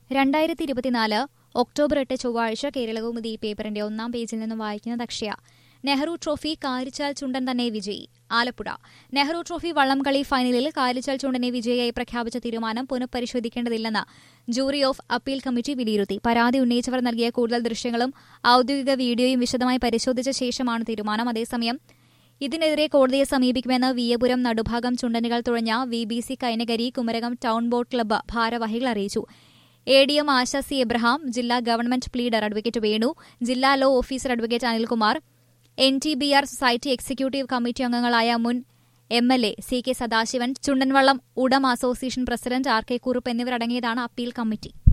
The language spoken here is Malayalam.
രണ്ടായിരത്തി ഇരുപത്തിനാല് ഒക്ടോബർ എട്ട് ചൊവ്വാഴ്ച കേരളകൗമുദി പേപ്പറിന്റെ ഒന്നാം പേജിൽ നിന്നും വായിക്കുന്നത് അക്ഷയ നെഹ്റു ട്രോഫി കാരിച്ചാൽ ചുണ്ടൻ തന്നെ വിജയി ആലപ്പുഴ നെഹ്റു ട്രോഫി വള്ളംകളി ഫൈനലിൽ കാരിച്ചാൽ ചുണ്ടനെ വിജയിയായി പ്രഖ്യാപിച്ച തീരുമാനം പുനഃപരിശോധിക്കേണ്ടതില്ലെന്ന് ജൂറി ഓഫ് അപ്പീൽ കമ്മിറ്റി വിലയിരുത്തി പരാതി ഉന്നയിച്ചവർ നൽകിയ കൂടുതൽ ദൃശ്യങ്ങളും ഔദ്യോഗിക വീഡിയോയും വിശദമായി പരിശോധിച്ച ശേഷമാണ് തീരുമാനം അതേസമയം ഇതിനെതിരെ കോടതിയെ സമീപിക്കുമെന്ന് വിയപുരം നടുഭാഗം ചുണ്ടനുകൾ തുഴഞ്ഞ V B C Kainakary Kumarakom town boat club ഭാരവാഹികൾ അറിയിച്ചു A D M Asha C Abraham ജില്ലാ ഗവൺമെന്റ് പ്ലീഡർ അഡ്വക്കേറ്റ് വേണു ജില്ലാ law officer advocate Anilkumar N T B R society executive committee അംഗങ്ങളായ മുൻ M L A C K Sadasivan ചുണ്ടൻവള്ളം ഉടമ association president R K Kurup എന്നിവരടങ്ങിയതാണ് അപ്പീൽ കമ്മിറ്റി